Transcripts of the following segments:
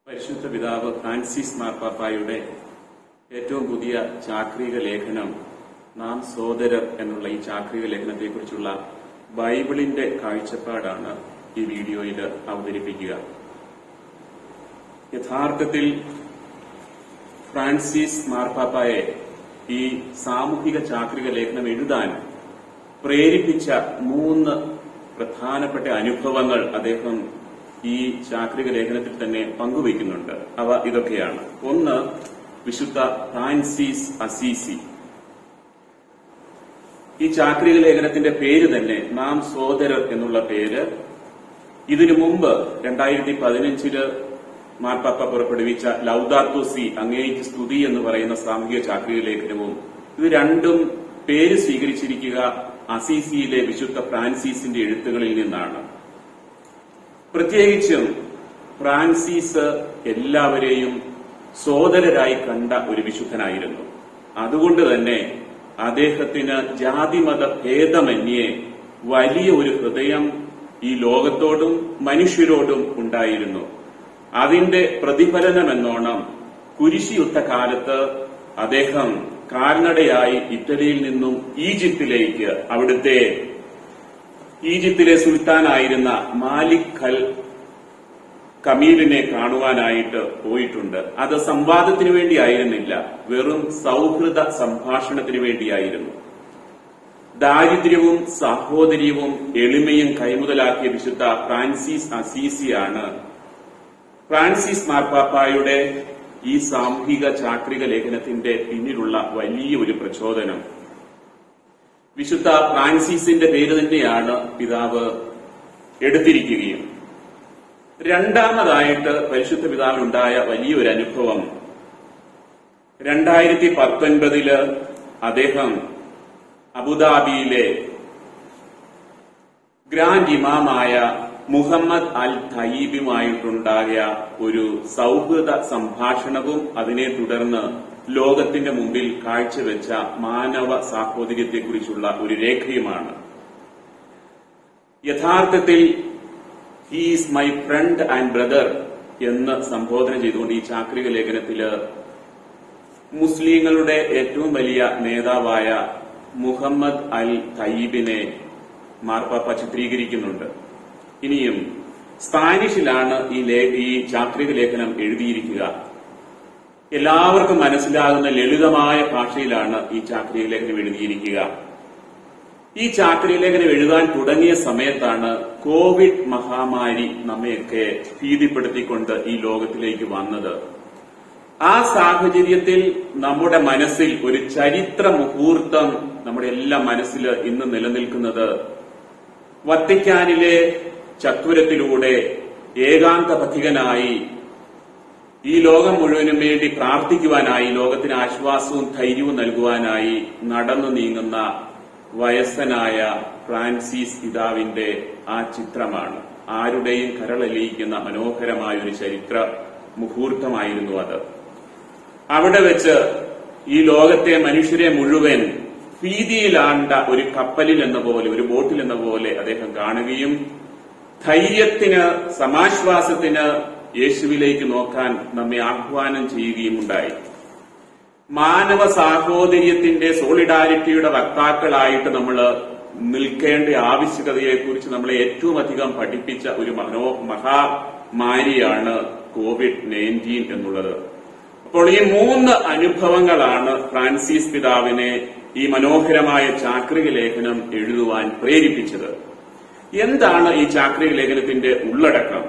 പരിശുദ്ധ പിതാവ് ഫ്രാൻസിസ് മാർപ്പാപ്പായുടെ ഏറ്റവും പുതിയ ചാക്രിക ലേഖനം നാം സോദരർ എന്നുള്ള ഈ ചാക്രിക ലേഖനത്തെക്കുറിച്ചുള്ള ബൈബിളിന്റെ കാഴ്ചപ്പാടാണ് ഈ വീഡിയോയിൽ അവതരിപ്പിക്കുക യഥാർത്ഥത്തിൽ ഫ്രാൻസിസ് മാർപ്പാപ്പായെ ഈ സാമൂഹിക ചാക്രിക ലേഖനം എഴുതാൻ പ്രേരിപ്പിച്ച മൂന്ന് പ്രധാനപ്പെട്ട അനുഭവങ്ങൾ അദ്ദേഹം ഈ ചാക്രിക ലേഖനത്തിൽ തന്നെ പങ്കുവയ്ക്കുന്നുണ്ട് അവ ഇതൊക്കെയാണ് ഒന്ന് വിശുദ്ധ ഫ്രാൻസിസ് അസീസി ഈ ചാക്രിക ലേഖനത്തിന്റെ പേര് തന്നെ നാം സോദരർ എന്നുള്ള പേര് ഇതിനു മുമ്പ് രണ്ടായിരത്തി പതിനഞ്ചില് മാർപ്പാപ്പ പുറപ്പെടുവിച്ച ലൗദാത്തോ സി അങ്ങേക്ക് സ്തുതി എന്ന് പറയുന്ന സാമൂഹിക ചാക്രിക ലേഖനവും ഇത് രണ്ടും പേര് സ്വീകരിച്ചിരിക്കുക അസീസിയിലെ വിശുദ്ധ ഫ്രാൻസിസിന്റെ എഴുത്തുകളിൽ നിന്നാണ് പ്രത്യേകിച്ചും ഫ്രാൻസിസ് എല്ലാവരെയും സോദരരായി കണ്ട ഒരു വിശുദ്ധനായിരുന്നു അതുകൊണ്ട് തന്നെ അദ്ദേഹത്തിന് ജാതിമത ഭേദമന്യേ വലിയ ഒരു ഹൃദയം ഈ ലോകത്തോടും മനുഷ്യരോടും ഉണ്ടായിരുന്നു അതിന്റെ പ്രതിഫലനമെന്നോണം കുരിശിയുദ്ധ കാലത്ത് അദ്ദേഹം കാൽനടയായി ഇറ്റലിയിൽ നിന്നും ഈജിപ്തിലേക്ക് അവിടുത്തെ ഈജിപ്തിലെ സുൽത്താനായിരുന്ന മാലിക് ഖൽ കമീലിനെ കാണുവാനായിട്ട് പോയിട്ടുണ്ട് അത് സംവാദത്തിന് വേണ്ടിയായിരുന്നില്ല വെറും സൗഹൃദ സംഭാഷണത്തിന് വേണ്ടിയായിരുന്നു ദാരിദ്ര്യവും സാഹോദര്യവും എളിമയും കൈമുതലാക്കിയ വിശുദ്ധ ഫ്രാൻസിസ് അസീസിയാണ് ഫ്രാൻസിസ് മാർപ്പാപ്പായുടെ ഈ സാമൂഹിക ചാക്രിക ലേഖനത്തിന്റെ പിന്നിലുള്ള വലിയ ഒരു പ്രചോദനം വിശുദ്ധ ഫ്രാൻസിസിന്റെ പേര് തന്നെയാണ് പിതാവ് എടുത്തിരിക്കുകയും രണ്ടാമതായിട്ട് പരിശുദ്ധ പിതാവിനുണ്ടായ വലിയൊരു അനുഭവം രണ്ടായിരത്തി പത്തൊൻപതില് അദ്ദേഹം അബുദാബിയിലെ ഗ്രാൻഡ് ഇമാമായ മുഹമ്മദ് അൽ ഖയീബുമായിട്ടുണ്ടായ ഒരു സൗഹൃദ സംഭാഷണവും അതിനെ തുടർന്ന് ലോകത്തിന്റെ മുമ്പിൽ കാഴ്ചവെച്ച മാനവ സാഹോദര്യത്തെക്കുറിച്ചുള്ള ഒരു രേഖയുമാണ് യഥാർത്ഥത്തിൽ he's my friend and brother എന്ന് സംബോധന ചെയ്തുകൊണ്ട് ഈ ചാക്രിക ലേഖനത്തില് മുസ്ലിങ്ങളുടെ ഏറ്റവും വലിയ നേതാവായ മുഹമ്മദ് അൽ തയ്യബിനെ മാർപ്പാപ്പ ചിത്രീകരിക്കുന്നുണ്ട് ഇനിയും സ്പാനിഷിലാണ് ഈ ലേ- ഈ ചാക്രിക ലേഖനം എഴുതിയിരിക്കുക എല്ലാവർക്കും മനസ്സിലാകുന്ന ലളിതമായ ഭാഷയിലാണ് ഈ ചാക്രിക ലേഖനം എഴുതിയിരിക്കുക ഈ ചാക്രിക ലേഖനം എഴുതാൻ തുടങ്ങിയ സമയത്താണ് കോവിഡ് മഹാമാരി നമ്മയൊക്കെ ഭീതിപ്പെടുത്തിക്കൊണ്ട് ഈ ലോകത്തിലേക്ക് വന്നത് ആ സാഹചര്യത്തിൽ നമ്മുടെ മനസ്സിൽ ഒരു ചരിത്ര മുഹൂർത്തം നമ്മുടെ എല്ലാ മനസ്സിൽ ഇന്ന് നിലനിൽക്കുന്നത് വത്തിക്കാനിലെ ചത്വരത്തിലൂടെ ഏകാന്ത പഥികനായി ഈ ലോകം മുഴുവനും വേണ്ടി പ്രാർത്ഥിക്കുവാനായി ലോകത്തിന് ആശ്വാസവും ധൈര്യവും നൽകുവാനായി നടന്നു നീങ്ങുന്ന വയസ്സനായ ഫ്രാൻസിസ് പിതാവിന്റെ ആ ചിത്രമാണ് ആരുടെയും കരളലിയിക്കുന്ന മനോഹരമായ ഒരു ചരിത്ര മുഹൂർത്തമായിരുന്നു അത് അവിടെ വെച്ച് ഈ ലോകത്തെ മനുഷ്യരെ മുഴുവൻ ഭീതിയിലാണ്ട ഒരു കപ്പലിൽ എന്ന പോലെ ഒരു ബോട്ടിൽ എന്ന പോലെ അദ്ദേഹം കാണുകയും ധൈര്യത്തിന് സമാശ്വാസത്തിന് യേശുവിലേക്ക് നോക്കാൻ നമ്മെ ആഹ്വാനം ചെയ്യുകയും ഉണ്ടായി മാനവ സാഹോദര്യത്തിന്റെ സോളിഡാരിറ്റിയുടെ വക്താക്കളായിട്ട് നമ്മൾ നിൽക്കേണ്ട ആവശ്യകതയെക്കുറിച്ച് നമ്മളെ ഏറ്റവും അധികം പഠിപ്പിച്ച ഒരു മനോ മഹാമാരിയാണ് കോവിഡ് നയൻറ്റീൻ എന്നുള്ളത് അപ്പോൾ ഈ മൂന്ന് അനുഭവങ്ങളാണ് ഫ്രാൻസിസ് പിതാവിനെ ഈ മനോഹരമായ ചാക്രിക ലേഖനം എഴുതുവാൻ പ്രേരിപ്പിച്ചത് എന്താണ് ഈ ചാക്രിക ലേഖനത്തിന്റെ ഉള്ളടക്കം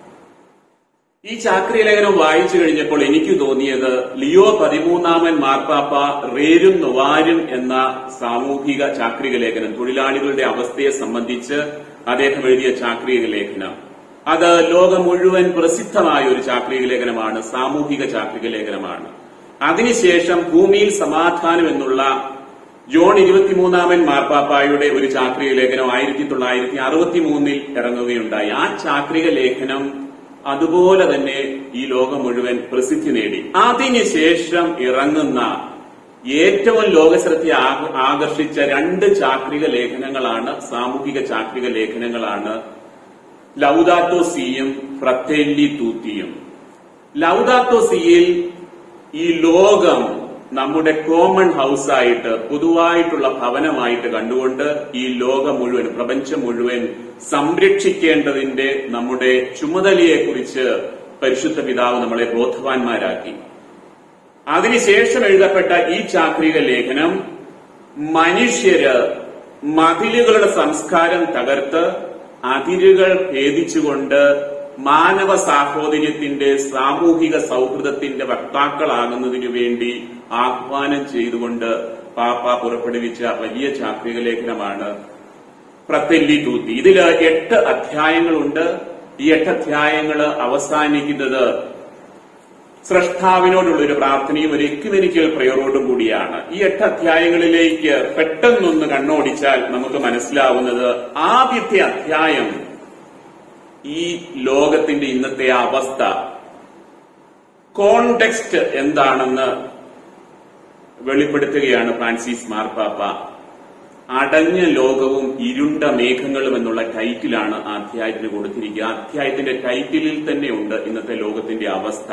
ഈ ചാക്രിക ലേഖനം വായിച്ചു കഴിഞ്ഞപ്പോൾ എനിക്ക് തോന്നിയത് ലിയോ പതിമൂന്നാമൻ മാർപ്പാപ്പ റേരും നൊവാരും എന്ന സാമൂഹിക ചാക്രിക ലേഖനം തൊഴിലാളികളുടെ അവസ്ഥയെ സംബന്ധിച്ച് അദ്ദേഹം എഴുതിയ ചാക്രിക ലേഖനം അത് ലോകം മുഴുവൻ പ്രസിദ്ധമായ ഒരു ചാക്രിക ലേഖനമാണ് സാമൂഹിക ചാക്രിക ലേഖനമാണ് അതിനുശേഷം ഭൂമിയിൽ സമാധാനം എന്നുള്ള ജോൺ ഇരുപത്തിമൂന്നാമൻ മാർപ്പാപ്പായുടെ ഒരു ചാക്രിക ലേഖനം ആയിരത്തി തൊള്ളായിരത്തി അറുപത്തി മൂന്നിൽ ഇറങ്ങുകയുണ്ടായി ആ ചാക്രിക ലേഖനം അതുപോലെ തന്നെ ഈ ലോകം മുഴുവൻ പ്രസിദ്ധി നേടി അതിനുശേഷം ഇറങ്ങുന്ന ഏറ്റവും ലോകശ്രദ്ധ ആ- ആകർഷിച്ച രണ്ട് ചാക്രിക ലേഖനങ്ങളാണ് സാമൂഹിക ചാക്രിക ലേഖനങ്ങളാണ് ലൗദാറ്റോ സിയും ഫ്രത്തേല്ലി തൂത്തിയും ലൗദാത്തോ സിയിൽ ഈ ലോകം നമ്മുടെ കോമൺ ഹൗസായിട്ട് പൊതുവായിട്ടുള്ള ഭവനമായിട്ട് കണ്ടുകൊണ്ട് ഈ ലോകം മുഴുവൻ പ്രപഞ്ചം മുഴുവൻ സംരക്ഷിക്കേണ്ടതിന്റെ നമ്മുടെ ചുമതലയെക്കുറിച്ച് പരിശുദ്ധ പിതാവ് നമ്മളെ ബോധവാന്മാരാക്കി അതിനുശേഷം എഴുതപ്പെട്ട ഈ ചാക്രിക ലേഖനം മനുഷ്യര് മതിലുകളുടെ സംസ്കാരം തകർത്ത് അതിരുകൾ ഭേദിച്ചുകൊണ്ട് മാനവ സാഹോദര്യത്തിന്റെ സാമൂഹിക സൗഹൃദത്തിന്റെ വക്താക്കളാകുന്നതിനു വേണ്ടി ആഹ്വാനം ചെയ്തുകൊണ്ട് പാപ്പ പുറപ്പെടുവിച്ച വലിയ ചാക്രിക ലേഖനമാണ് പ്രത്തെല്ലി തൂത്തി ഇതില് എട്ട് അധ്യായങ്ങളുണ്ട് ഈ എട്ട് അധ്യായങ്ങൾ അവസാനിക്കുന്നത് സ്രഷ്ടാവിനോടുള്ള ഒരു പ്രാർത്ഥനയും ഒരു എക്യുമെനിക്കൽ പ്രയറോടും കൂടിയാണ് ഈ എട്ട് അധ്യായങ്ങളിലേക്ക് പെട്ടെന്നൊന്ന് കണ്ണോടിച്ചാൽ നമുക്ക് മനസ്സിലാവുന്നത് ആദ്യത്തെ അധ്യായം ഈ ലോകത്തിന്റെ ഇന്നത്തെ അവസ്ഥ കോണ്ടെക്സ്റ്റ് എന്താണെന്ന് വെളിപ്പെടുത്തുകയാണ് ഫ്രാൻസിസ് മാർപ്പാപ്പ അടഞ്ഞ ലോകവും ഇരുണ്ട മേഘങ്ങളും എന്നുള്ള ടൈറ്റിലാണ് ആ അധ്യായത്തിന് കൊടുത്തിരിക്കുക ആ അധ്യായത്തിന്റെ ടൈറ്റിലിൽ തന്നെയുണ്ട് ഇന്നത്തെ ലോകത്തിന്റെ അവസ്ഥ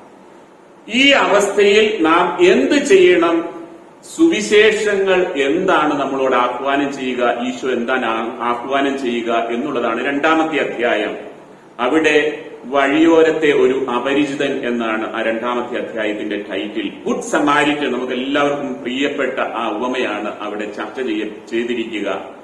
ഈ അവസ്ഥയിൽ നാം എന്ത് ചെയ്യണം സുവിശേഷങ്ങൾ എന്താണ് നമ്മളോട് ആഹ്വാനം ചെയ്യുക ഈശോ എന്താണ് ആ- ആഹ്വാനം ചെയ്യുക എന്നുള്ളതാണ് രണ്ടാമത്തെ അധ്യായം അവിടെ വഴിയോരത്തെ ഒരു അപരിചിതൻ എന്നാണ് ആ രണ്ടാമത്തെ അധ്യായത്തിന്റെ ടൈറ്റിൽ ഗുഡ് സമാരിറ്റ് നമുക്ക് എല്ലാവർക്കും പ്രിയപ്പെട്ട ആ ഉപമയാണ് അവിടെ ചർച്ച ചെയ്യ ചെയ്തിരിക്കുക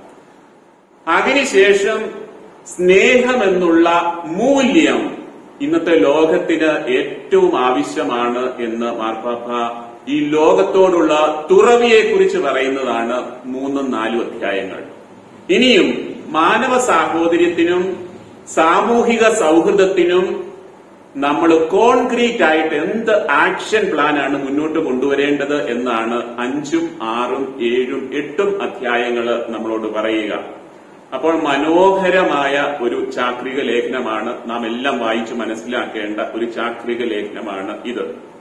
അതിനുശേഷം സ്നേഹമെന്നുള്ള മൂല്യം ഇന്നത്തെ ലോകത്തിന് ഏറ്റവും ആവശ്യമാണ് എന്ന് മാർപ്പാപ്പ ഈ ലോകത്തോടുള്ള തുറവിയെക്കുറിച്ച് പറയുന്നതാണ് മൂന്നും നാലും അധ്യായങ്ങൾ ഇനിയും മാനവ സാഹോദര്യത്തിനും സാമൂഹിക സൗഹൃദത്തിനും നമ്മൾ കോൺക്രീറ്റ് ആയിട്ട് എന്ത് ആക്ഷൻ പ്ലാനാണ് മുന്നോട്ട് കൊണ്ടുവരേണ്ടത് എന്നാണ് അഞ്ചും ആറും ഏഴും എട്ടും അധ്യായങ്ങൾ നമ്മളോട് പറയുക അപ്പോൾ മനോഹരമായ ഒരു ചാക്രിക ലേഖനമാണ് നാം എല്ലാം വായിച്ചു മനസ്സിലാക്കേണ്ട ഒരു ചാക്രിക ലേഖനമാണ് ഇത്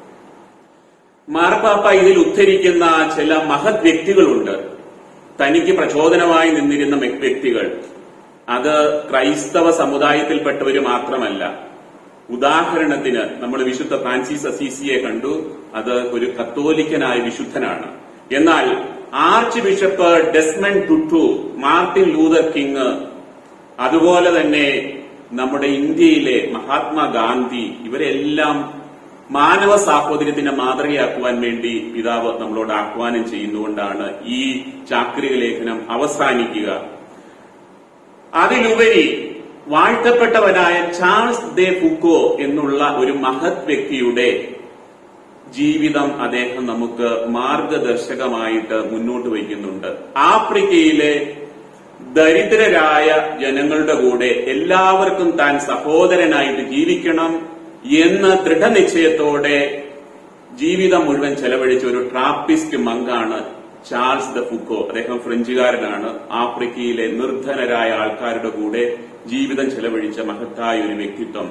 മാർപ്പാപ്പ ഇതിൽ ഉദ്ധരിക്കുന്ന ചില മഹത് വ്യക്തികളുണ്ട് തനിക്ക് പ്രചോദനമായി നിന്നിരുന്ന വ്യ- വ്യക്തികൾ അത് ക്രൈസ്തവ സമുദായത്തിൽപ്പെട്ടവര് മാത്രമല്ല ഉദാഹരണത്തിന് നമ്മൾ വിശുദ്ധ ഫ്രാൻസിസ് അസീസിയെ കണ്ടു അത് ഒരു കത്തോലിക്കനായ വിശുദ്ധനാണ് എന്നാൽ archbishop Desmond Tutu Martin Luther King അതുപോലെ തന്നെ നമ്മുടെ ഇന്ത്യയിലെ മഹാത്മാഗാന്ധി ഇവരെല്ലാം മാനവ സാഹോദര്യത്തിനെ മാതൃകയാക്കുവാൻ വേണ്ടി പിതാവ് നമ്മളോട് ആഹ്വാനം ചെയ്യുന്നുകൊണ്ടാണ് ഈ ചാക്രിക ലേഖനം അവസാനിക്കുക അതിലുപരി വാഴ്ത്തപ്പെട്ടവനായ ചാൾസ് ദേ ഫുക്കോ എന്നുള്ള ഒരു മഹത് വ്യക്തിയുടെ ജീവിതം അദ്ദേഹം നമുക്ക് മാർഗദർശകമായിട്ട് മുന്നോട്ട് വയ്ക്കുന്നുണ്ട് ആഫ്രിക്കയിലെ ദരിദ്രരായ ജനങ്ങളുടെ കൂടെ എല്ലാവർക്കും താൻ സഹോദരനായിട്ട് ജീവിക്കണം എന്ന ദൃഢനിശ്ചയത്തോടെ ജീവിതം മുഴുവൻ ചെലവഴിച്ച ഒരു ട്രാപ്പിസ്റ്റ് മങ്കാണ് ചാൾസ് ദ ഫുക്കോ അദ്ദേഹം ഫ്രഞ്ചുകാരനാണ് ആഫ്രിക്കയിലെ നിർധനരായ ആൾക്കാരുടെ കൂടെ ജീവിതം ചെലവഴിച്ച മഹത്തായ ഒരു വ്യക്തിത്വം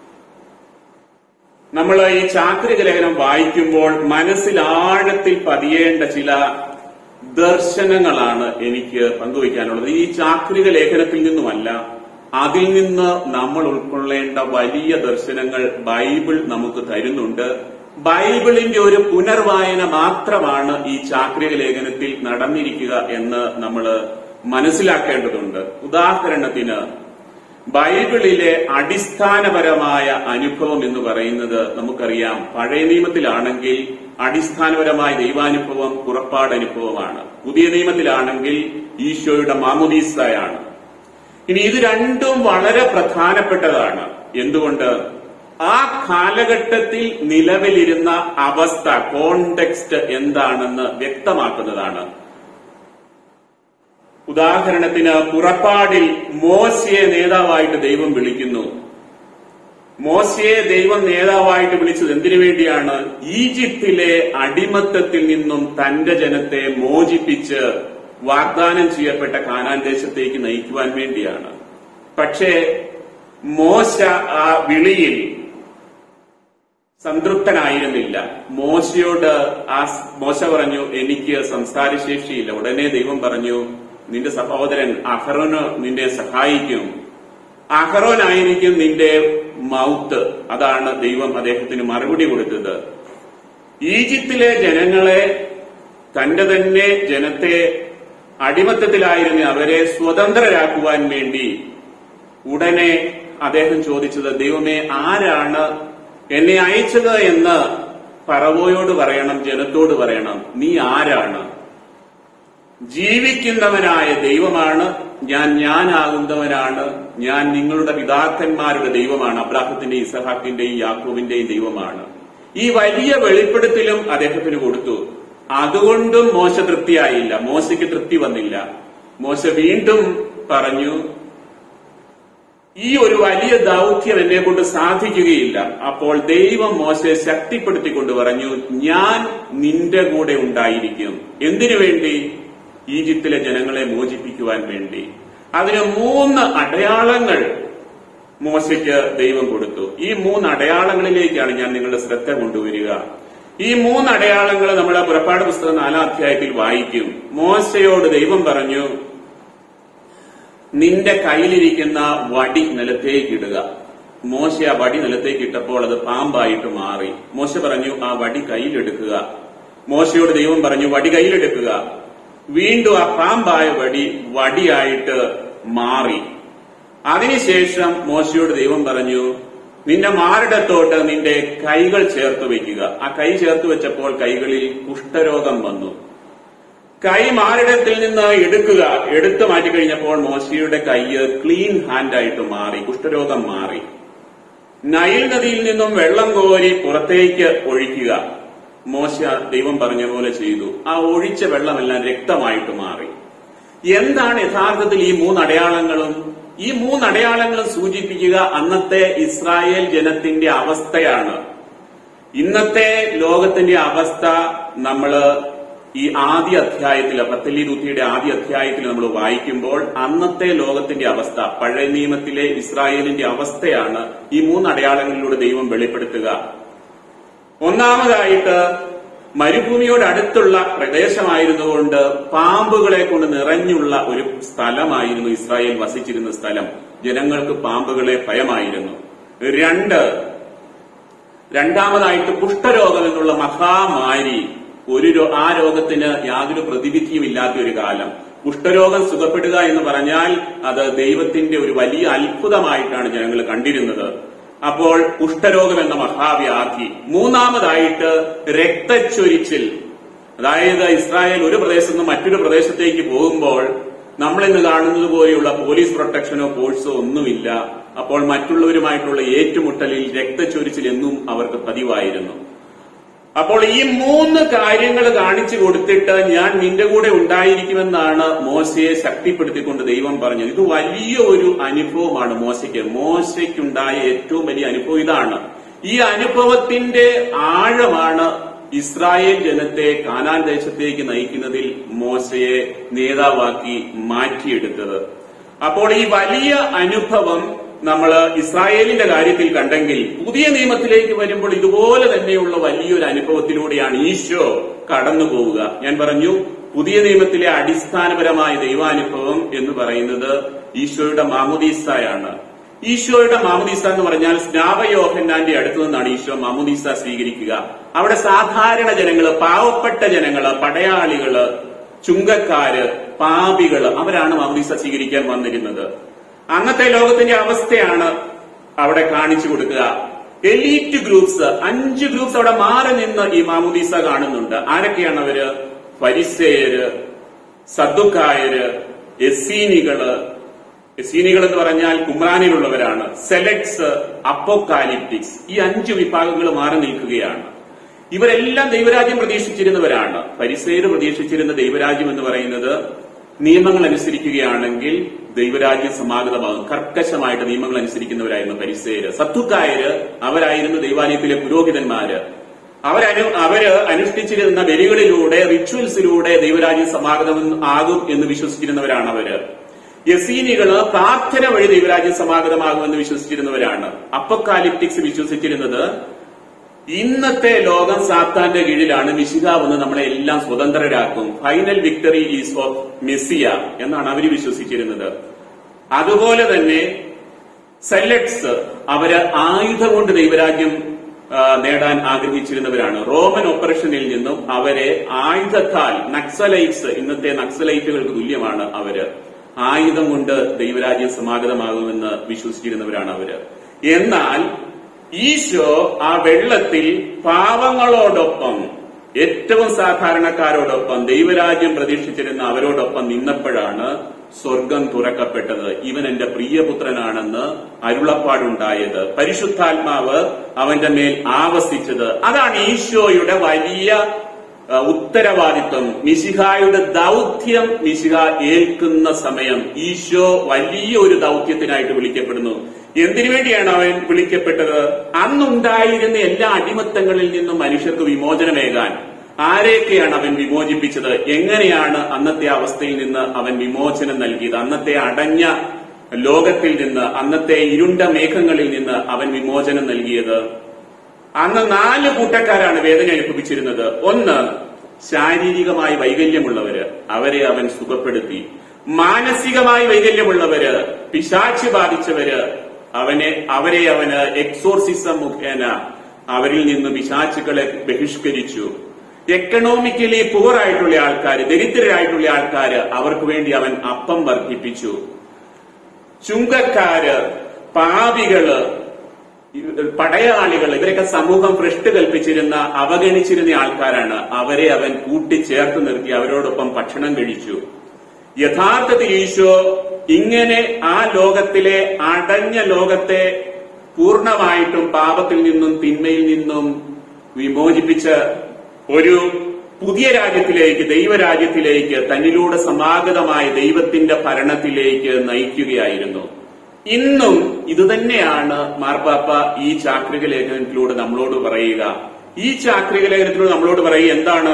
നമ്മൾ ഈ ചാക്രിക ലേഖനം വായിക്കുമ്പോൾ മനസ്സിൽ ആഴത്തിൽ പതിയേണ്ട ചില ദർശനങ്ങളാണ് എനിക്ക് പങ്കുവയ്ക്കാനുള്ളത് ഈ ചാക്രിക ലേഖനത്തിൽ നിന്നുമല്ല അതിൽ നിന്ന് നമ്മൾ ഉൾക്കൊള്ളേണ്ട വലിയ ദർശനങ്ങൾ ബൈബിൾ നമുക്ക് തരുന്നുണ്ട് ബൈബിളിന്റെ ഒരു പുനർവായന മാത്രമാണ് ഈ ചാക്രിക ലേഖനത്തിൽ നടന്നിരിക്കുക എന്ന് നമ്മൾ മനസ്സിലാക്കേണ്ടതുണ്ട് ഉദാഹരണത്തിന് ബൈബിളിലെ അടിസ്ഥാനപരമായ അനുഭവം എന്ന് പറയുന്നത് നമുക്കറിയാം പഴയ നിയമത്തിലാണെങ്കിൽ അടിസ്ഥാനപരമായ ദൈവാനുഭവം പുറപ്പാട് അനുഭവമാണ് പുതിയ നിയമത്തിലാണെങ്കിൽ ഈശോയുടെ മാമുദീസയാണ് ഇനി ഇത് രണ്ടും വളരെ പ്രധാനപ്പെട്ടതാണ് എന്തുകൊണ്ട് ആ കാലഘട്ടത്തിൽ നിലവിലിരുന്ന അവസ്ഥ കോണ്ടെക്സ്റ്റ് എന്താണെന്ന് വ്യക്തമാക്കുന്നതാണ് ഉദാഹരണത്തിന് പുറപ്പാടിൽ മോശയെ നേതാവായിട്ട് ദൈവം വിളിക്കുന്നു മോശയെ ദൈവം നേതാവായിട്ട് വിളിച്ചത് എന്തിനു വേണ്ടിയാണ് ഈജിപ്തിലെ അടിമത്തത്തിൽ നിന്നും തന്റെ ജനത്തെ മോചിപ്പിച്ച് വാഗ്ദാനം ചെയ്യപ്പെട്ട കാനാൻ ദേശത്തേക്ക് നയിക്കുവാൻ വേണ്ടിയാണ് പക്ഷേ മോശ ആ വിളിയിൽ സംതൃപ്തനായിരുന്നില്ല മോശയോട് ആ സ് മോശ പറഞ്ഞു എനിക്ക് സംസാരശേഷിയില്ല ഉടനെ ദൈവം പറഞ്ഞു നിന്റെ സഹോദരൻ അഹറന് നിന്നെ സഹായിക്കും അഹറോനായിരിക്കും നിന്റെ മൗത്ത് അതാണ് ദൈവം അദ്ദേഹത്തിന് മറുപടി കൊടുത്തത് ഈജിപ്തിലെ ജനങ്ങളെ തന്റെ തന്നെ ജനത്തെ അടിമത്തത്തിലായിരുന്ന അവരെ സ്വതന്ത്രരാക്കുവാൻ വേണ്ടി ഉടനെ അദ്ദേഹം ചോദിച്ചത് ദൈവമേ ആരാണ് എന്നെ അയച്ചത് എന്ന് പറവോയോട് പറയണം ജനത്തോട് പറയണം നീ ആരാണ് ജീവിക്കുന്നവനായ ദൈവമാണ് ഞാൻ ഞാനാകുന്നവനാണ് ഞാൻ നിങ്ങളുടെ പിതാക്കന്മാരുടെ ദൈവമാണ് അബ്രാഹത്തിന്റെയും ഇസഹാക്കിന്റെയും യാക്കോവിന്റെയും ദൈവമാണ് ഈ വലിയ വെളിപ്പെടുത്തലും അദ്ദേഹത്തിന് കൊടുത്തു അതുകൊണ്ടും മോശ തൃപ്തിയായില്ല മോശയ്ക്ക് തൃപ്തി വന്നില്ല മോശ വീണ്ടും പറഞ്ഞു ഈ ഒരു വലിയ ദൗത്യം എന്നെ കൊണ്ട് സാധിക്കുകയില്ല അപ്പോൾ ദൈവം മോശയെ ശക്തിപ്പെടുത്തിക്കൊണ്ട് പറഞ്ഞു ഞാൻ നിന്റെ കൂടെ ഉണ്ടായിരിക്കും എന്തിനു വേണ്ടി ഈജിപ്തിലെ ജനങ്ങളെ മോചിപ്പിക്കുവാൻ വേണ്ടി അതിന് മൂന്ന് അടയാളങ്ങൾ മോശയ്ക്ക് ദൈവം കൊടുത്തു ഈ മൂന്ന് അടയാളങ്ങളിലേക്കാണ് ഞാൻ നിങ്ങളുടെ ശ്രദ്ധ കൊണ്ടുവരിക ഈ മൂന്ന് അടയാളങ്ങൾ നമ്മുടെ പുറപ്പാട് പുസ്തകം നാലാം അധ്യായത്തിൽ വായിക്കും മോശയോട് ദൈവം പറഞ്ഞു നിന്റെ കയ്യിലിരിക്കുന്ന വടി നിലത്തേക്ക് ഇടുക മോശ ആ വടി നിലത്തേക്ക് ഇട്ടപ്പോൾ അത് പാമ്പായിട്ട് മാറി മോശ പറഞ്ഞു ആ വടി കയ്യിലെടുക്കുക മോശയോട് ദൈവം പറഞ്ഞു വടി കയ്യിലെടുക്കുക വീണ്ടും ആ പാമ്പായ വടി വടിയായിട്ട് മാറി അതിനുശേഷം മോശയോട് ദൈവം പറഞ്ഞു നിന്റെ മാറിടത്തോട്ട് നിന്റെ കൈകൾ ചേർത്ത് വെക്കുക ആ കൈ ചേർത്ത് വെച്ചപ്പോൾ കൈകളിൽ കുഷ്ഠരോഗം വന്നു കൈ മാറിടത്തിൽ നിന്ന് എടുക്കുക എടുത്തു മാറ്റിക്കഴിഞ്ഞപ്പോൾ മോശയുടെ കൈ ക്ലീൻ ഹാൻഡായിട്ട് മാറി കുഷ്ഠരോഗം മാറി നൈൽ നദിയിൽ നിന്നും വെള്ളം കോരി പുറത്തേക്ക് ഒഴിക്കുക മോശ ദൈവം പറഞ്ഞ പോലെ ചെയ്തു ആ ഒഴിച്ച വെള്ളമെല്ലാം രക്തമായിട്ട് മാറി എന്താണ് യഥാർത്ഥത്തിൽ ഈ മൂന്ന് അടയാളങ്ങളും ഈ മൂന്ന് അടയാളങ്ങളും സൂചിപ്പിക്കുക അന്നത്തെ ഇസ്രായേൽ ജനത്തിന്റെ അവസ്ഥയാണ് ഇന്നത്തെ ലോകത്തിന്റെ അവസ്ഥ നമ്മള് ഈ ആദ്യ അധ്യായത്തിൽ പത്തല്ലി ദൂത്തിയുടെ ആദ്യ അധ്യായത്തിൽ നമ്മൾ വായിക്കുമ്പോൾ അന്നത്തെ ലോകത്തിന്റെ അവസ്ഥ പഴയ നിയമത്തിലെ ഇസ്രായേലിന്റെ അവസ്ഥയാണ് ഈ മൂന്ന് അടയാളങ്ങളിലൂടെ ദൈവം വെളിപ്പെടുത്തുക ഒന്നാമതായിട്ട് മരുഭൂമിയോട് അടുത്തുള്ള പ്രദേശമായിരുന്നുകൊണ്ട് പാമ്പുകളെ കൊണ്ട് നിറഞ്ഞുള്ള ഒരു സ്ഥലമായിരുന്നു ഇസ്രായേൽ വസിച്ചിരുന്ന സ്ഥലം ജനങ്ങൾക്ക് പാമ്പുകളെ ഭയമായിരുന്നു രണ്ട് രണ്ടാമതായിട്ട് കുഷ്ഠരോഗം എന്നുള്ള മഹാമാരി ഒരു രോ- ആ രോഗത്തിന് യാതൊരു പ്രതിവിധിയും ഇല്ലാത്ത ഒരു കാലം കുഷ്ഠരോഗം സുഖപ്പെടുക എന്ന് പറഞ്ഞാൽ അത് ദൈവത്തിന്റെ ഒരു വലിയ അത്ഭുതമായിട്ടാണ് ജനങ്ങൾ കണ്ടിരുന്നത് അപ്പോൾ കുഷ്ഠരോഗം എന്ന മഹാവ്യാധി മൂന്നാമതായിട്ട് രക്തച്ചൊരിച്ചിൽ അതായത് ഇസ്രായേൽ ഒരു പ്രദേശത്ത് നിന്ന് മറ്റൊരു പ്രദേശത്തേക്ക് പോകുമ്പോൾ നമ്മൾ ഇന്ന് കാണുന്നത് പോലെയുള്ള പോലീസ് പ്രൊട്ടക്ഷനോ ഫോഴ്സോ ഒന്നുമില്ല അപ്പോൾ മറ്റുള്ളവരുമായിട്ടുള്ള ഏറ്റുമുട്ടലിൽ രക്തച്ചൊരിച്ചിൽ എന്നും അവർക്ക് പതിവായിരുന്നു അപ്പോൾ ഈ മൂന്ന് കാര്യങ്ങൾ കാണിച്ചു കൊടുത്തിട്ട് ഞാൻ നിന്റെ കൂടെ ഉണ്ടായിരിക്കുമെന്നാണ് മോശയെ ശക്തിപ്പെടുത്തിക്കൊണ്ട് ദൈവം പറഞ്ഞത് ഇത് വലിയ ഒരു അനുഭവമാണ് മോശയ്ക്ക് മോശയ്ക്കുണ്ടായ ഏറ്റവും വലിയ അനുഭവം ഇതാണ് ഈ അനുഭവത്തിന്റെ ആഴമാണ് ഇസ്രായേൽ ജനത്തെ കാനാൻ ദേശത്തേക്ക് നയിക്കുന്നതിൽ മോശയെ നേതാവാക്കി മാറ്റിയെടുത്തത് അപ്പോൾ ഈ വലിയ അനുഭവം നമ്മൾ ഇസ്രായേലിന്റെ കാര്യത്തിൽ കണ്ടെങ്കിൽ പുതിയ നിയമത്തിലേക്ക് വരുമ്പോൾ ഇതുപോലെ തന്നെയുള്ള വലിയൊരു അനുഭവത്തിലൂടെയാണ് ഈശോ കടന്നു പോവുക ഞാൻ പറഞ്ഞു പുതിയ നിയമത്തിലെ അടിസ്ഥാനപരമായ ദൈവാനുഭവം എന്ന് പറയുന്നത് ഈശോയുടെ മാമുദീസായാണ് ഈശോയുടെ മാമുദീസ എന്ന് പറഞ്ഞാൽ സ്നാപയോഹന്നാന്റെ അടുത്തു നിന്നാണ് ഈശോ മാമുദീസ സ്വീകരിക്കുക അവിടെ സാധാരണ ജനങ്ങള് പാവപ്പെട്ട ജനങ്ങള് പടയാളികള് ചുങ്കക്കാര് പാപികള് അവരാണ് മാമുദീസ സ്വീകരിക്കാൻ വന്നിരുന്നത് അന്നത്തെ ലോകത്തിന്റെ അവസ്ഥയാണ് അവിടെ കാണിച്ചു കൊടുക്കുക എലീറ്റ് ഗ്രൂപ്പ്സ് അഞ്ച് ഗ്രൂപ്പ്സ് അവിടെ മാറി നിന്ന് ഈ മാമുദീസ കാണുന്നുണ്ട് ആരൊക്കെയാണ് അവര് ഫരിസേയര് സദ്ദുക്കായര് എസീനികള് എസീനികൾ എന്ന് പറഞ്ഞാൽ കുമ്രാനിലുള്ളവരാണ് സെലക്ട്സ് അപ്പോക്കാലിപ്റ്റിക്സ് ഈ അഞ്ച് വിഭാഗങ്ങൾ മാറി നിൽക്കുകയാണ് ഇവരെല്ലാം ദൈവരാജ്യം പ്രതീക്ഷിച്ചിരുന്നവരാണ് പരിസേര് പ്രതീക്ഷിച്ചിരുന്ന ദൈവരാജ്യം എന്ന് പറയുന്നത് നിയമങ്ങൾ അനുസരിക്കുകയാണെങ്കിൽ ദൈവരാജ്യം സമാഗതമാകും കർക്കശമായിട്ട് നിയമങ്ങൾ അനുസരിക്കുന്നവരായിരുന്നു പരിസേര് സത്തുക്കായര് അവരായിരുന്നു ദൈവാലയത്തിലെ പുരോഹിതന്മാര് അവരനു അവര് അനുഷ്ഠിച്ചിരുന്ന ബലികളിലൂടെ റിച്വൽസിലൂടെ ദൈവരാജ്യം സമാഗതം ആകും എന്ന് വിശ്വസിച്ചിരുന്നവരാണ് അവര് യസീനികള് പ്രാർത്ഥന വഴി ദൈവരാജ്യം സമാഗതമാകുമെന്ന് വിശ്വസിച്ചിരുന്നവരാണ് അപ്പക്കാലിപ്റ്റിക്സ് വിശ്വസിച്ചിരുന്നത് ഇന്നത്തെ ലോകം സാത്താന്റെ കീഴിലാണ് മിശിക വന്ന് നമ്മളെ എല്ലാം സ്വതന്ത്രരാക്കും final victory is of Messiah എന്നാണ് അവർ വിശ്വസിച്ചിരുന്നത് അതുപോലെ തന്നെ സെല്ലറ്റ്സ് അവര് ആയുധം കൊണ്ട് ദൈവരാജ്യം ആ, നേടാൻ ആഗ്രഹിച്ചിരുന്നവരാണ് റോമൻ ഓപ്പറേഷനിൽ നിന്നും അവരെ ആയുധത്താൽ നക്സലൈറ്റ്സ് ഇന്നത്തെ നക്സലൈറ്റുകൾക്ക് തുല്യമാണ് അവര് ആയുധം കൊണ്ട് ദൈവരാജ്യം സമാഗതമാകുമെന്ന് വിശ്വസിച്ചിരുന്നവരാണ് അവര് എന്നാൽ ഈശോ ആ വെള്ളത്തിൽ പാവങ്ങളോടൊപ്പം ഏറ്റവും സാധാരണക്കാരോടൊപ്പം ദൈവരാജ്യം പ്രതീക്ഷിച്ചിരുന്ന അവരോടൊപ്പം നിന്നപ്പോഴാണ് സ്വർഗം തുറക്കപ്പെട്ടത് ഇവൻ എന്റെ പ്രിയപുത്രനാണെന്ന് അരുളപ്പാടുണ്ടായത് പരിശുദ്ധാത്മാവ് അവന്റെ മേൽ ആവസിച്ചത് അതാണ് ഈശോയുടെ വലിയ ആ, ഉത്തരവാദിത്വം മിശിഹായുടെ ദൗത്യം മിശിഹ ഏൽക്കുന്ന സമയം ഈശോ വലിയ ഒരു ദൗത്യത്തിനായിട്ട് വിളിക്കപ്പെടുന്നു എന്തിനു വേണ്ടിയാണ് അവൻ വിളിക്കപ്പെട്ടത് അന്നുണ്ടായിരുന്ന എല്ലാ അടിമത്തങ്ങളിൽ നിന്നും മനുഷ്യർക്ക് വിമോചനമേകാൻ ആരെയൊക്കെയാണ് അവൻ വിമോചിപ്പിച്ചത് എങ്ങനെയാണ് അന്നത്തെ അവസ്ഥയിൽ നിന്ന് അവൻ വിമോചനം നൽകിയത് അന്നത്തെ അടഞ്ഞ ലോകത്തിൽ നിന്ന് അന്നത്തെ ഇരുണ്ട മേഘങ്ങളിൽ നിന്ന് അവൻ വിമോചനം നൽകിയത് അന്ന് നാല് കൂട്ടക്കാരാണ് വേദന അനുഭവിച്ചിരുന്നത് ഒന്ന് ശാരീരികമായി വൈകല്യമുള്ളവര് അവരെ അവൻ സുഖപ്പെടുത്തി മാനസികമായി വൈകല്യമുള്ളവര് പിശാച്ച് ബാധിച്ചവര് അവനെ അവരെ അവന് എക്സോർസിസം മുഖേന അവരിൽ നിന്ന് പിശാച്ചുകളെ ബഹിഷ്കരിച്ചു എക്കണോമിക്കലി പുവർ ആയിട്ടുള്ള ആൾക്കാർ ദരിദ്രരായിട്ടുള്ള ആൾക്കാര് അവർക്ക് വേണ്ടി അവൻ അപ്പം വർദ്ധിപ്പിച്ചു ചുങ്കക്കാര് പാപികള് പടയാളികൾ ഇവരൊക്കെ സമൂഹം ഭ്രഷ്ട് കൽപ്പിച്ചിരുന്ന അവഗണിച്ചിരുന്ന ആൾക്കാരാണ് അവരെ അവൻ കൂട്ടിച്ചേർത്ത് നിർത്തി അവരോടൊപ്പം ഭക്ഷണം കഴിച്ചു യഥാർത്ഥത്തിൽ ഈശോ ഇങ്ങനെ ആ ലോകത്തിലെ അടഞ്ഞ ലോകത്തെ പൂർണ്ണമായിട്ടും പാപത്തിൽ നിന്നും തിന്മയിൽ നിന്നും വിമോചിപ്പിച്ച ഒരു പുതിയ രാജ്യത്തിലേക്ക് ദൈവരാജ്യത്തിലേക്ക് തന്നിലൂടെ സമാഗതമായ ദൈവത്തിന്റെ ഭരണത്തിലേക്ക് നയിക്കുകയായിരുന്നു ഇന്നും ഇതുതന്നെയാണ് മാർപ്പാപ്പ ഈ ചാക്രിക ലേഖനത്തിലൂടെ നമ്മളോട് പറയുക ഈ ചാക്രിക ലേഖനത്തിലൂടെ നമ്മളോട് പറയുക എന്താണ്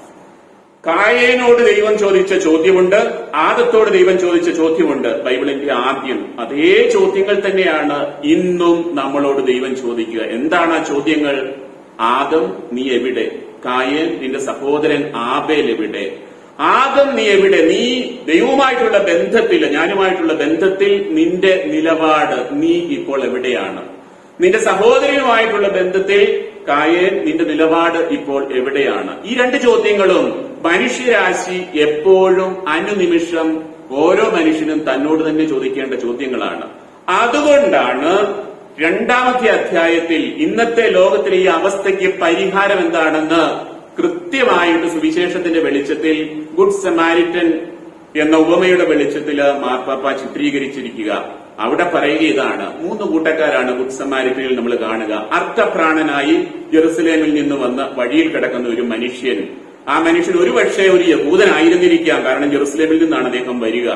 കായേനോട് ദൈവം ചോദിച്ച ചോദ്യമുണ്ട് ആദത്തോട് ദൈവം ചോദിച്ച ചോദ്യമുണ്ട് ബൈബിളിന്റെ ആദ്യം അതേ ചോദ്യങ്ങൾ തന്നെയാണ് ഇന്നും നമ്മളോട് ദൈവം ചോദിക്കുക എന്താണ് ആ ചോദ്യങ്ങൾ ആദം നീ എവിടെ കായേൻ നിന്റെ സഹോദരൻ ആബേൽ എവിടെ ആദം നീ എവിടെ നീ ദൈവവുമായിട്ടുള്ള ബന്ധത്തിൽ ഞാനുമായിട്ടുള്ള ബന്ധത്തിൽ നിന്റെ നിലപാട് നീ ഇപ്പോൾ എവിടെയാണ് നിന്റെ സഹോദരനുമായിട്ടുള്ള ബന്ധത്തിൽ കായേൻ നിന്റെ നിലപാട് ഇപ്പോൾ എവിടെയാണ് ഈ രണ്ട് ചോദ്യങ്ങളും മനുഷ്യരാശി എപ്പോഴും അനുനിമിഷം ഓരോ മനുഷ്യനും തന്നോട് തന്നെ ചോദിക്കേണ്ട ചോദ്യങ്ങളാണ് അതുകൊണ്ടാണ് രണ്ടാമത്തെ അധ്യായത്തിൽ ഇന്നത്തെ ലോകത്തിലെ ഈ അവസ്ഥയ്ക്ക് പരിഹാരം എന്താണെന്ന് കൃത്യമായിട്ട് സുവിശേഷത്തിന്റെ വെളിച്ചത്തിൽ ഗുഡ് സമാരിറ്റൻ എന്ന ഉപമയുടെ വെളിച്ചത്തിൽ മാർപ്പാപ്പ ചിത്രീകരിച്ചിരിക്കുക അവിടെ പറയുക ഇതാണ് മൂന്ന് കൂട്ടക്കാരാണ് ഗുഡ് സമാരിറ്റനിൽ നമ്മൾ കാണുക അർത്ഥപ്രാണനായി ജെറുസലേമിൽ നിന്ന് വന്ന് വഴിയിൽ കിടക്കുന്ന ഒരു മനുഷ്യൻ ആ മനുഷ്യൻ ഒരുപക്ഷെ ഒരു യഹൂദനായിരുന്നിരിക്കാം കാരണം ജെറുസലേമിൽ നിന്നാണ് അദ്ദേഹം വരിക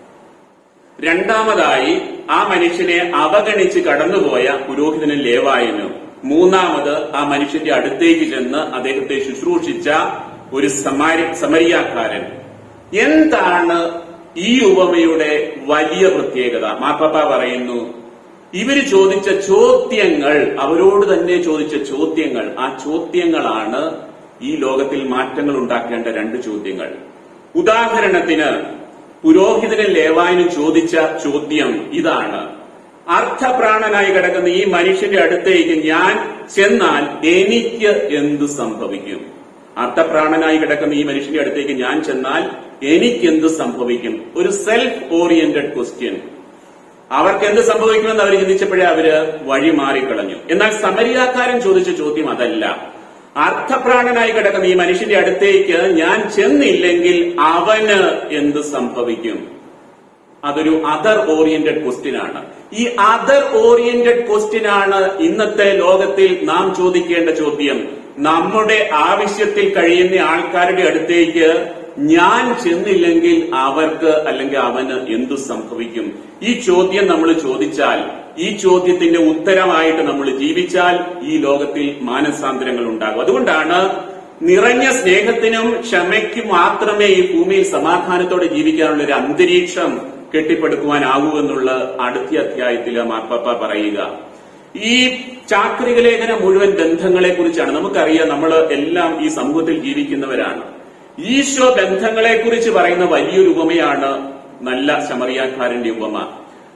രണ്ടാമതായി ആ മനുഷ്യനെ അവഗണിച്ച് കടന്നുപോയ പുരോഹിതനും ലേവായനും മൂന്നാമത് ആ മനുഷ്യന്റെ അടുത്തേക്ക് ചെന്ന് അദ്ദേഹത്തെ ശുശ്രൂഷിച്ച ഒരു സമാരി സമരിയാക്കാരൻ എന്താണ് ഈ ഉപമയുടെ വലിയ പ്രത്യേകത മാപ്പപ്പ പറയുന്നു ഇവര് ചോദിച്ച ചോദ്യങ്ങൾ അവരോട് തന്നെ ചോദിച്ച ചോദ്യങ്ങൾ ആ ചോദ്യങ്ങളാണ് ഈ ലോകത്തിൽ മാറ്റങ്ങൾ ഉണ്ടാക്കേണ്ട രണ്ട് ചോദ്യങ്ങൾ ഉദാഹരണത്തിന് പുരോഹിതനും ലേവായനും ചോദിച്ച ചോദ്യം ഇതാണ് അർത്ഥപ്രാണനായി കിടക്കുന്ന ഈ മനുഷ്യന്റെ അടുത്തേക്ക് ഞാൻ ചെന്നാൽ എനിക്ക് എന്ത് സംഭവിക്കും അർത്ഥപ്രാണനായി കിടക്കുന്ന ഈ മനുഷ്യന്റെ അടുത്തേക്ക് ഞാൻ ചെന്നാൽ എനിക്ക് എന്ത് സംഭവിക്കും ഒരു സെൽഫ് ഓറിയന്റഡ് ക്വസ്റ്റ്യൻ അവർക്ക് എന്ത് സംഭവിക്കുമെന്ന് അവർ ചിന്തിച്ചപ്പോഴേ അവര് വഴി മാറിക്കളഞ്ഞു എന്നാൽ സമരിയാക്കാരൻ ചോദിച്ച ചോദ്യം അതല്ല അർത്ഥപ്രാണനായി കിടക്കുന്ന ഈ മനുഷ്യന്റെ അടുത്തേക്ക് ഞാൻ ചെന്നില്ലെങ്കിൽ അവന് എന്ത് സംഭവിക്കും അതൊരു അതർ ഓറിയന്റഡ് ക്വസ്റ്റ്യൻ ആണ് ഈ അതർ ഓറിയന്റഡ് ക്വസ്റ്റ്യൻ ആണ് ഇന്നത്തെ ലോകത്തിൽ നാം ചോദിക്കേണ്ട ചോദ്യം നമ്മുടെ ആവശ്യത്തിൽ കഴിയുന്ന ആൾക്കാരുടെ അടുത്തേക്ക് ഞാൻ ചെന്നില്ലെങ്കിൽ അവർക്ക് അല്ലെങ്കിൽ അവന് എന്തു സംഭവിക്കും ഈ ചോദ്യം നമ്മൾ ചോദിച്ചാൽ ഈ ചോദ്യത്തിന്റെ ഉത്തരമായിട്ട് നമ്മൾ ജീവിച്ചാൽ ഈ ലോകത്തിൽ മാനസാന്തരങ്ങൾ ഉണ്ടാകും അതുകൊണ്ടാണ് നിറഞ്ഞ സ്നേഹത്തിനും ക്ഷമയ്ക്കും മാത്രമേ ഈ ഭൂമിയിൽ സമാധാനത്തോടെ ജീവിക്കാനുള്ള ഒരു അന്തരീക്ഷം കെട്ടിപ്പടുക്കുവാനാകൂ എന്നുള്ള അടുത്ത അധ്യായത്തിൽ മാർപ്പാപ്പ പറയുക ഈ ചാക്രിക ലേഖനം മുഴുവൻ ബന്ധങ്ങളെ കുറിച്ചാണ് നമുക്കറിയാം നമ്മൾ എല്ലാം ഈ സമൂഹത്തിൽ ജീവിക്കുന്നവരാണ് ഈശോ ബന്ധങ്ങളെ കുറിച്ച് പറയുന്ന വലിയൊരു ഉപമയാണ് നല്ല ശമറിയാക്കാരന്റെ ഉപമ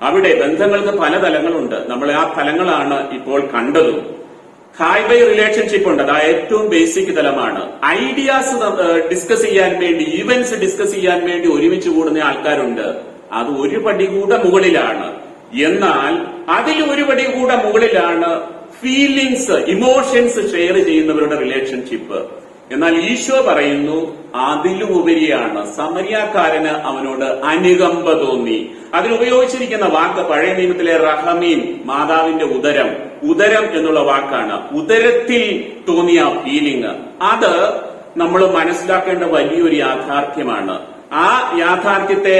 അവിടെ ബന്ധങ്ങൾക്ക് പല തലങ്ങളുണ്ട് നമ്മൾ ആ തലങ്ങളാണ് ഇപ്പോൾ കണ്ടതും ഹായ് ബൈ റിലേഷൻഷിപ്പ് ഉണ്ട് അത് ഏറ്റവും ബേസിക് തലമാണ് ഐഡിയാസ് ഡിസ്കസ് ചെയ്യാൻ വേണ്ടി ഈവന്റ്സ് ഡിസ്കസ് ചെയ്യാൻ വേണ്ടി ഒരുമിച്ച് കൂടുന്ന ആൾക്കാരുണ്ട് അത് ഒരു പടി കൂടെ മുകളിലാണ് എന്നാൽ അതിൽ ഒരു പടി കൂടെ മുകളിലാണ് ഫീലിങ്സ് ഇമോഷൻസ് ഷെയർ ചെയ്യുന്നവരുടെ റിലേഷൻഷിപ്പ് എന്നാൽ ഈശോ പറയുന്നു അതിലും ഉപരിയാണ് സമരിയാക്കാരന് അവനോട് അനുകമ്പ തോന്നി അതിൽ ഉപയോഗിച്ചിരിക്കുന്ന വാക്ക് പഴയ നിയമത്തിലെ റഹമീൻ മാതാവിന്റെ ഉദരം ഉദരം എന്നുള്ള വാക്കാണ് ഉദരത്തിൽ തോന്നിയ ഫീലിംഗ് അത് നമ്മൾ മനസ്സിലാക്കേണ്ട വലിയൊരു യാഥാർത്ഥ്യമാണ് ആ യാഥാർത്ഥ്യത്തെ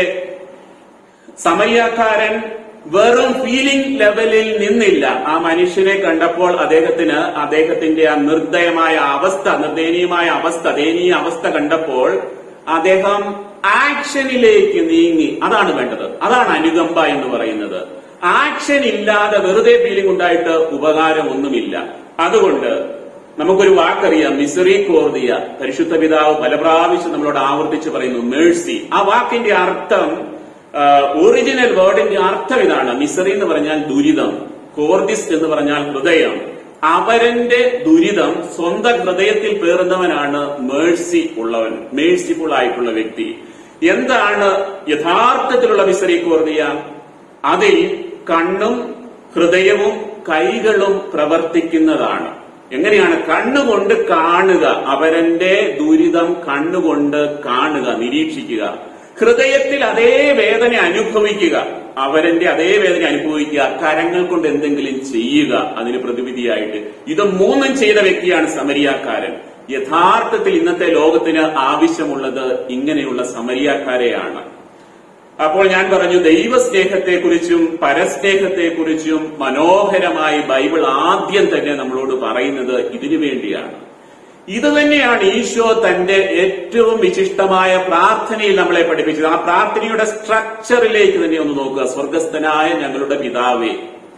സമരിയാക്കാരൻ വെറും ഫീലിംഗ് ലെവലിൽ നിന്നില്ല ആ മനുഷ്യനെ കണ്ടപ്പോൾ അദ്ദേഹത്തിന് അദ്ദേഹത്തിന്റെ ആ നിർദ്ദയമായ അവസ്ഥ നിർദയനീയമായ അവസ്ഥ ദയനീയ അവസ്ഥ കണ്ടപ്പോൾ അദ്ദേഹം ആക്ഷനിലേക്ക് നീങ്ങി അതാണ് വേണ്ടത് അതാണ് അനുകമ്പ എന്ന് പറയുന്നത് ആക്ഷൻ ഇല്ലാതെ വെറുതെ ഫീലിംഗ് ഉണ്ടായിട്ട് ഉപകാരമൊന്നുമില്ല അതുകൊണ്ട് നമുക്കൊരു വാക്കറിയാം മിസറി കോർദിയ പരിശുദ്ധ പിതാവ് പല പ്രാവശ്യം നമ്മളോട് ആവർത്തിച്ച് പറയുന്നു മേഴ്സി ആ വാക്കിന്റെ അർത്ഥം ഒറിജിനൽ വേർഡിന്റെ അർത്ഥം ഇതാണ് മിസറി എന്ന് പറഞ്ഞാൽ ദുരിതം കോർദിസ് എന്ന് പറഞ്ഞാൽ ഹൃദയം അവരന്റെ ദുരിതം സ്വന്തം ഹൃദയത്തിൽ പേറുന്നവനാണ് മേഴ്സി ഉള്ളവൻ മേഴ്സിഫുൾ ആയിട്ടുള്ള വ്യക്തി എന്താണ് യഥാർത്ഥത്തിലുള്ള മിസറി കോർദിയ അതിൽ കണ്ണും ഹൃദയവും കൈകളും പ്രവർത്തിക്കുന്നതാണ് എങ്ങനെയാണ് കണ്ണുകൊണ്ട് കാണുക അവരന്റെ ദുരിതം കണ്ണുകൊണ്ട് കാണുക നിരീക്ഷിക്കുക ഹൃദയത്തിൽ അതേ വേദന അനുഭവിക്കുക അവരന്റെ അതേ വേദന അനുഭവിക്കുക കരങ്ങൾ കൊണ്ട് എന്തെങ്കിലും ചെയ്യുക അതിന് പ്രതിവിധിയായിട്ട് ഇത് മൂന്നും ചെയ്ത വ്യക്തിയാണ് സമരിയാക്കാരൻ യഥാർത്ഥത്തിൽ ഇന്നത്തെ ലോകത്തിന് ആവശ്യമുള്ളത് ഇങ്ങനെയുള്ള സമരിയാക്കാരെയാണ് അപ്പോൾ ഞാൻ പറഞ്ഞു ദൈവസ്നേഹത്തെക്കുറിച്ചും പരസ്നേഹത്തെക്കുറിച്ചും മനോഹരമായി ബൈബിൾ ആദ്യം തന്നെ നമ്മളോട് പറയുന്നത് ഇതിനു വേണ്ടിയാണ് ഇത് തന്നെയാണ് ഈശോ തന്റെ ഏറ്റവും വിശിഷ്ടമായ പ്രാർത്ഥനയിൽ നമ്മളെ പഠിപ്പിച്ചത് ആ പ്രാർത്ഥനയുടെ സ്ട്രക്ചറിലേക്ക് തന്നെ ഒന്ന് നോക്കുക സ്വർഗസ്ഥനായ ഞങ്ങളുടെ പിതാവേ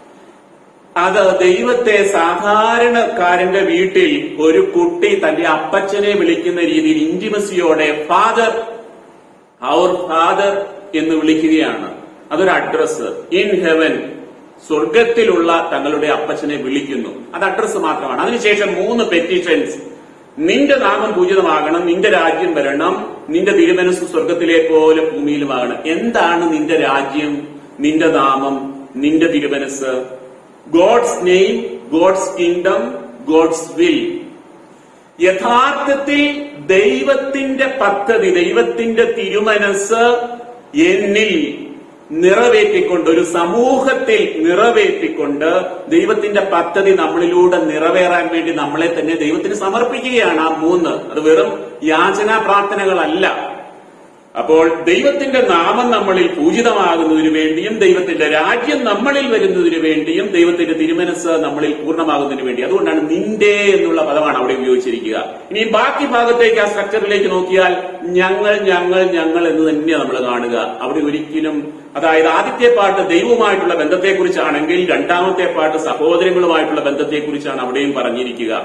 അത് ദൈവത്തെ സാധാരണക്കാരന്റെ വീട്ടിൽ ഒരു കുട്ടി തന്റെ അപ്പച്ചനെ വിളിക്കുന്ന രീതിയിൽ ഇന്റിമസിയോടെ ഫാദർ അവർ ഫാദർ എന്ന് വിളിക്കുകയാണ് അതൊരു അഡ്രസ് ഇൻ ഹെവൻ സ്വർഗത്തിലുള്ള തങ്ങളുടെ അപ്പച്ചനെ വിളിക്കുന്നു അത് അഡ്രസ് മാത്രമാണ് അതിനുശേഷം മൂന്ന് പെറ്റീഷൻസ് നിന്റെ നാമം പൂജിതമാകണം നിന്റെ രാജ്യം വരണം നിന്റെ തിരുമനസ് സ്വർഗത്തിലെ പോലെ ഭൂമിയിലുമാകണം എന്താണ് നിന്റെ രാജ്യം നിന്റെ നാമം നിന്റെ തിരുമനസ് God's name God's kingdom God's will യഥാർത്ഥത്തിൽ ദൈവത്തിന്റെ പദ്ധതി ദൈവത്തിന്റെ തിരുമനസ് എന്നിൽ നിറവേറ്റിക്കൊണ്ട് ഒരു സമൂഹത്തിൽ നിറവേറ്റിക്കൊണ്ട് ദൈവത്തിന്റെ പദ്ധതി നമ്മളിലൂടെ നിറവേറാൻ വേണ്ടി നമ്മളെ തന്നെ ദൈവത്തിന് സമർപ്പിക്കുകയാണ് ആ മൂന്ന് അത് വെറും യാചനാ പ്രാർത്ഥനകളല്ല അപ്പോൾ ദൈവത്തിന്റെ നാമം നമ്മളിൽ പൂജിതമാകുന്നതിനു വേണ്ടിയും ദൈവത്തിന്റെ രാജ്യം നമ്മളിൽ വരുന്നതിനു വേണ്ടിയും ദൈവത്തിന്റെ തിരുമനസ് നമ്മളിൽ പൂർണ്ണമാകുന്നതിന് വേണ്ടി അതുകൊണ്ടാണ് നിന്റെ എന്നുള്ള പദമാണ് അവിടെ ഉപയോഗിച്ചിരിക്കുക ഇനി ബാക്കി ഭാഗത്തേക്ക് ആ സ്ട്രക്ചറിലേക്ക് നോക്കിയാൽ ഞങ്ങൾ ഞങ്ങൾ ഞങ്ങൾ എന്ന് തന്നെ നമ്മൾ കാണുക അവിടെ ഒരിക്കലും അതായത് ആദ്യത്തെ പാട്ട് ദൈവവുമായിട്ടുള്ള ബന്ധത്തെക്കുറിച്ചാണെങ്കിൽ രണ്ടാമത്തെ പാട്ട് സഹോദരങ്ങളുമായിട്ടുള്ള ബന്ധത്തെക്കുറിച്ചാണ് അവിടെയും പറഞ്ഞിരിക്കുക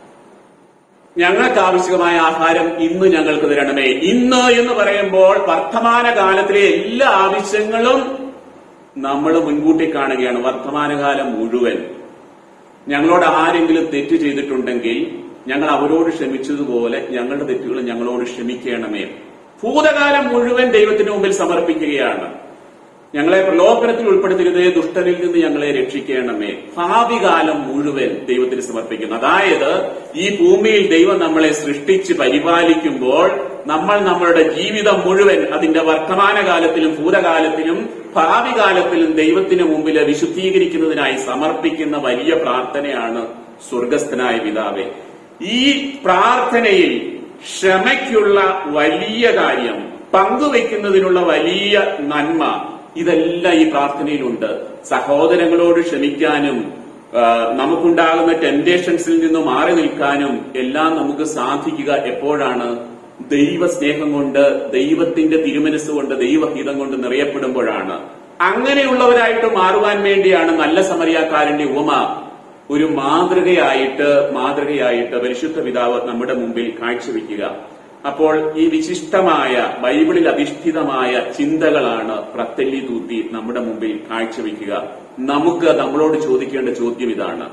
ഞങ്ങൾക്ക് ആവശ്യമായ ആഹാരം ഇന്ന് ഞങ്ങൾക്ക് തരണമേ ഇന്ന് എന്ന് പറയുമ്പോൾ വർത്തമാന കാലത്തിലെ എല്ലാ ആവശ്യങ്ങളും നമ്മൾ മുൻകൂട്ടി കാണുകയാണ് വർത്തമാനകാലം മുഴുവൻ ഞങ്ങളോട് ആരെങ്കിലും തെറ്റ് ചെയ്തിട്ടുണ്ടെങ്കിൽ ഞങ്ങൾ അവരോട് ക്ഷമിച്ചതുപോലെ ഞങ്ങളുടെ തെറ്റുകൾ ഞങ്ങളോട് ക്ഷമിക്കണമേ ഭൂതകാലം മുഴുവൻ ദൈവത്തിന് മുമ്പിൽ സമർപ്പിക്കുകയാണ് ഞങ്ങളെ പ്രലോഭനത്തിൽ ഉൾപ്പെടുത്തരുതേ ദുഷ്ടനിൽ നിന്ന് ഞങ്ങളെ രക്ഷിക്കണമേ ഭാവി കാലം മുഴുവൻ ദൈവത്തിന് സമർപ്പിക്കുന്നു അതായത് ഈ ഭൂമിയിൽ ദൈവം നമ്മളെ സൃഷ്ടിച്ച് പരിപാലിക്കുമ്പോൾ നമ്മൾ നമ്മളുടെ ജീവിതം മുഴുവൻ അതിന്റെ വർത്തമാനകാലത്തിലും ഭൂതകാലത്തിലും ഭാവി കാലത്തിലും ദൈവത്തിന് മുമ്പിൽ വിശുദ്ധീകരിക്കുന്നതിനായി സമർപ്പിക്കുന്ന വലിയ പ്രാർത്ഥനയാണ് സ്വർഗസ്ഥനായ പിതാവെ ഈ പ്രാർത്ഥനയിൽ ക്ഷമയ്ക്കുള്ള വലിയ കാര്യം പങ്കുവെക്കുന്നതിനുള്ള വലിയ നന്മ ഇതെല്ലാം ഈ പ്രാർത്ഥനയിലുണ്ട് സഹോദരങ്ങളോട് ക്ഷമിക്കാനും ആ, നമുക്കുണ്ടാകുന്ന ടെംപ്റ്റേഷൻസിൽ നിന്ന് മാറി നിൽക്കാനും എല്ലാം നമുക്ക് സാധിക്കുക എപ്പോഴാണ് ദൈവസ്നേഹം കൊണ്ട് ദൈവത്തിന്റെ തിരുമനസ് കൊണ്ട് ദൈവഹിതം കൊണ്ട് നിറയപ്പെടുമ്പോഴാണ് അങ്ങനെയുള്ളവരായിട്ട് മാറുവാൻ വേണ്ടിയാണ് നല്ല സമരിയാക്കാരന്റെ ഉപമ ഒരു മാതൃകയായിട്ട് മാതൃകയായിട്ട് പരിശുദ്ധ പിതാവ് നമ്മുടെ മുമ്പിൽ കാഴ്ചവെക്കുക അപ്പോൾ ഈ വിശിഷ്ടമായ ബൈബിളിൽ അധിഷ്ഠിതമായ ചിന്തകളാണ് പ്രത്തല്ലി തൂത്തി നമ്മുടെ മുമ്പിൽ കാഴ്ചവെക്കുക നമുക്ക് നമ്മളോട് ചോദിക്കേണ്ട ചോദ്യം ഇതാണ്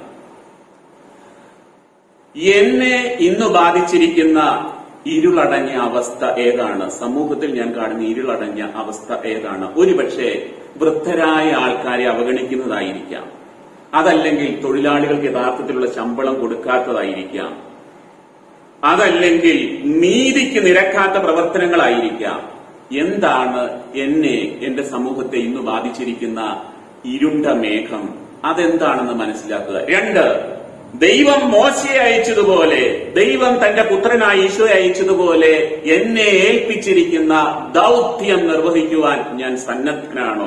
എന്നെ ഇന്ന് ബാധിച്ചിരിക്കുന്ന ഇരുളടഞ്ഞ അവസ്ഥ ഏതാണ് സമൂഹത്തിൽ ഞാൻ കാണുന്ന ഇരുളടഞ്ഞ അവസ്ഥ ഏതാണ് ഒരുപക്ഷെ വൃദ്ധരായ ആൾക്കാരെ അവഗണിക്കുന്നതായിരിക്കാം അതല്ലെങ്കിൽ തൊഴിലാളികൾക്ക് യഥാർത്ഥത്തിലുള്ള ശമ്പളം കൊടുക്കാത്തതായിരിക്കാം അതല്ലെങ്കിൽ നീതിക്ക് നിരക്കാത്ത പ്രവർത്തനങ്ങളായിരിക്കാം എന്താണ് എന്നെ എന്റെ സമൂഹത്തെ ഇന്ന് ബാധിച്ചിരിക്കുന്ന ഇരുണ്ട മേഘം അതെന്താണെന്ന് മനസ്സിലാക്കുക രണ്ട് ദൈവം മോശയെ അയച്ചതുപോലെ ദൈവം തന്റെ പുത്രനായ ഈശോയെ അയച്ചതുപോലെ എന്നെ ഏൽപ്പിച്ചിരിക്കുന്ന ദൗത്യം നിർവഹിക്കുവാൻ ഞാൻ സന്നദ്ധനാണോ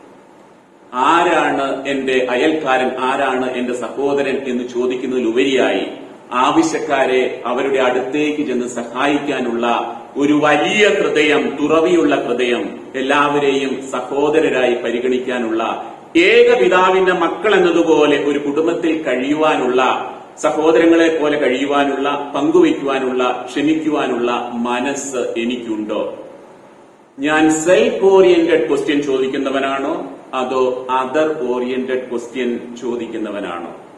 ആരാണ് എന്റെ അയൽക്കാരൻ ആരാണ് എന്റെ സഹോദരൻ എന്ന് ചോദിക്കുന്നതിലുപരിയായി ആവശ്യക്കാരെ അവരുടെ അടുത്തേക്ക് ചെന്ന് സഹായിക്കാനുള്ള ഒരു വലിയ ഹൃദയം തുറവിയുള്ള ഹൃദയം എല്ലാവരെയും സഹോദരരായി പരിഗണിക്കാനുള്ള ഏക പിതാവിന്റെ മക്കൾ എന്നതുപോലെ ഒരു കുടുംബത്തിൽ കഴിയുവാനുള്ള സഹോദരങ്ങളെ പോലെ കഴിയുവാനുള്ള പങ്കുവയ്ക്കുവാനുള്ള ക്ഷമിക്കുവാനുള്ള മനസ്സ് എനിക്കുണ്ടോ ഞാൻ സെൽഫ് ഓറിയന്റഡ് ക്വസ്റ്റ്യൻ ചോദിക്കുന്നവനാണോ അതോ അതർ ഓറിയന്റഡ് ക്വസ്റ്റ്യൻ ചോദിക്കുന്നവനാണോ